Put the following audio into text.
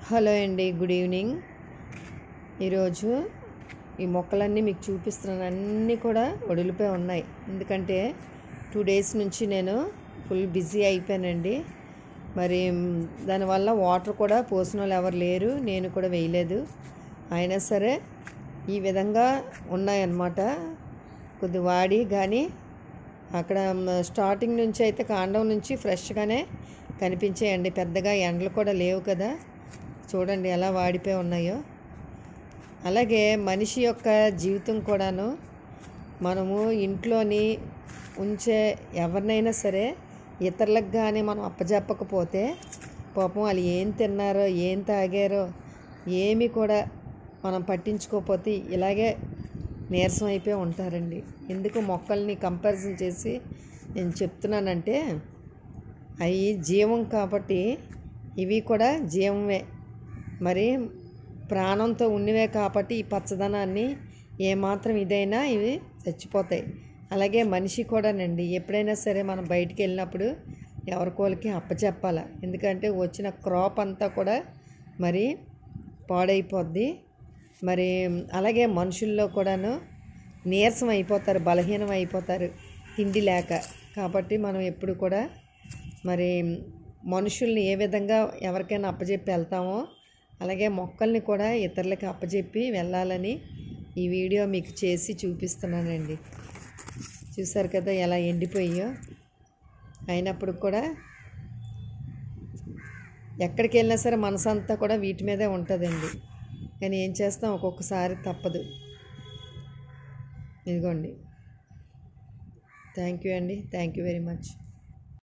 hello అండి good evening ఈరోజు ఈ మొక్కలన్నీ మీకు చూపిస్తున్నాను అన్నీ కూడా వడిలిపోయి ఉన్నాయి ఎందుకంటే టూ డేస్ నుంచి నేను ఫుల్ బిజీ అయిపోయానండి మరి మ్, దానివల్ల వాటర్ కూడా పోసిన వాళ్ళు ఎవరు లేరు నేను కూడా వేయలేదు అయినా సరే ఈ విధంగా ఉన్నాయన్నమాట కొద్ది వాడి కానీ అక్కడ మ్, స్టార్టింగ్ నుంచి అయితే కాండం నుంచి ఫ్రెష్గానే కనిపించాయండి పెద్దగా ఎండలు కూడా లేవు కదా చూడండి ఎలా వాడిపోయి ఉన్నాయో అలాగే మనిషి యొక్క జీవితం కూడాను మనము ఇంట్లోని ఉంచే ఎవరినైనా సరే ఇతరులకు కానీ మనం అప్పజెప్పకపోతే పాపం వాళ్ళు ఏం తిన్నారో ఏం తాగారో ఏమి కూడా మనం పట్టించుకోకపోతే ఇలాగే నీరసం అయిపోయి ఉంటారండి ఎందుకు మొక్కల్ని కంపారిజన్ చేసి నేను చెప్తున్నానంటే అవి జీవం కాబట్టి ఇవి కూడా జీవమే మరి ప్రాణంతో ఉన్నవే కాబట్టి ఈ పచ్చదనాన్ని ఏమాత్రం ఇదైనా ఇవి చచ్చిపోతాయి అలాగే మనిషి కూడానండి ఎప్పుడైనా సరే మనం బయటికి వెళ్ళినప్పుడు ఎవరికోళ్ళకి అప్పచెప్పాల ఎందుకంటే వచ్చిన క్రాప్ అంతా కూడా మరి పాడైపోద్ది మరి అలాగే మనుషుల్లో కూడాను నీరసం అయిపోతారు బలహీనం అయిపోతారు తిండి లేక కాబట్టి మనం ఎప్పుడు కూడా మరి మనుషుల్ని ఏ విధంగా ఎవరికైనా అప్పచెప్పి వెళ్తామో అలాగే మొక్కల్ని కూడా ఇతరులకి అప్పచెప్పి వెళ్ళాలని ఈ వీడియో మీకు చేసి చూపిస్తున్నానండి చూసారు కదా ఎలా ఎండిపోయాయో అయినప్పుడు కూడా ఎక్కడికి వెళ్ళినా సరే మనసంతా కూడా వీటి మీదే ఉంటుందండి కానీ ఏం చేస్తాం ఒక్కొక్కసారి తప్పదు ఇదిగోండి థ్యాంక్ యూ అండి థ్యాంక్ యూ వెరీ మచ్